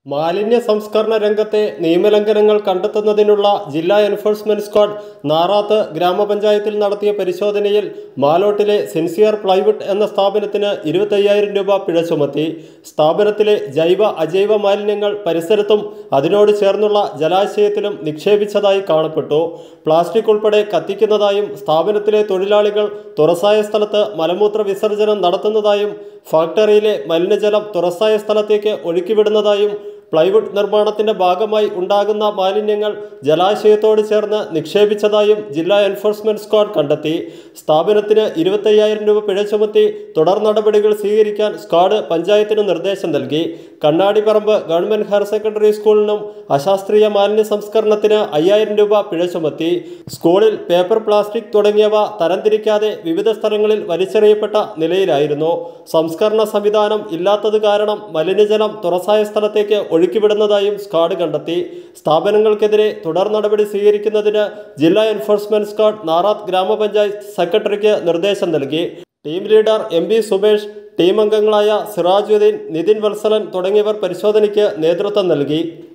മാലിന്യ സംസ്കരണ രംഗത്തെ നിയമലംഘനങ്ങൾ കണ്ടെത്തുന്നതിനുള്ള ജില്ലാ എൻഫോഴ്സ്മെന്റ് സ്ക്വാഡ് നാറാത്ത് ഗ്രാമപഞ്ചായത്തിൽ നടത്തിയ പരിശോധനയിൽ മാലോട്ടിലെ സിൻസിയർ പ്ലൈവുഡ് എന്ന സ്ഥാപനത്തിന് ഇരുപത്തയ്യായിരം രൂപ പിഴ ചുമത്തി സ്ഥാപനത്തിലെ ജൈവ അജൈവ മാലിന്യങ്ങൾ പരിസരത്തും അതിനോട് ചേർന്നുള്ള ജലാശയത്തിലും നിക്ഷേപിച്ചതായി കാണപ്പെട്ടു പ്ലാസ്റ്റിക് ഉൾപ്പെടെ കത്തിക്കുന്നതായും സ്ഥാപനത്തിലെ തൊഴിലാളികൾ തുറസായ സ്ഥലത്ത് മലമൂത്ര വിസർജനം നടത്തുന്നതായും ഫാക്ടറിയിലെ മലിനജലം തുറസായ സ്ഥലത്തേക്ക് ഒഴുക്കിവിടുന്നതായും പ്ലൈവുഡ് നിർമ്മാണത്തിന്റെ ഭാഗമായി ഉണ്ടാകുന്ന മാലിന്യങ്ങൾ ജലാശയത്തോട് ചേർന്ന് നിക്ഷേപിച്ചതായും ജില്ലാ എൻഫോഴ്സ്മെന്റ് സ്ക്വാഡ് കണ്ടെത്തി സ്ഥാപനത്തിന് ഇരുപത്തയ്യായിരം രൂപ പിഴ ചുമത്തി തുടർ നടപടികൾ സ്വീകരിക്കാൻ സ്ക്വാഡ് പഞ്ചായത്തിന് നിർദ്ദേശം നൽകി കണ്ണാടിപ്പറമ്പ് ഗവൺമെന്റ് ഹയർ സെക്കൻഡറി സ്കൂളിനും അശാസ്ത്രീയ മാലിന്യ സംസ്കരണത്തിന് അയ്യായിരം രൂപ പിഴ ചുമത്തി സ്കൂളിൽ പേപ്പർ പ്ലാസ്റ്റിക് തുടങ്ങിയവ തരംതിരിക്കാതെ വിവിധ സ്ഥലങ്ങളിൽ വലിച്ചെറിയപ്പെട്ട നിലയിലായിരുന്നു സംസ്കരണ സംവിധാനം ഇല്ലാത്തത് കാരണം മലിനജലം തുറസായ സ്ഥലത്തേക്ക് ഒഴുക്കിവിടുന്നതായും സ്ക്വാഡ് കണ്ടെത്തി സ്ഥാപനങ്ങൾക്കെതിരെ തുടർ നടപടി സ്വീകരിക്കുന്നതിന് ജില്ലാ എൻഫോഴ്സ്മെന്റ് സ്ക്വാഡ് നാറാത്ത് ഗ്രാമപഞ്ചായത്ത് സെക്രട്ടറിക്ക് നിർദ്ദേശം നൽകി team leader M B Subesh team അംഗങ്ങളായ സിറാജുദ്ദീൻ നിതിൻ വത്സലൻ തുടങ്ങിയവർ പരിശോധനയ്ക്ക് നേതൃത്വം നൽകി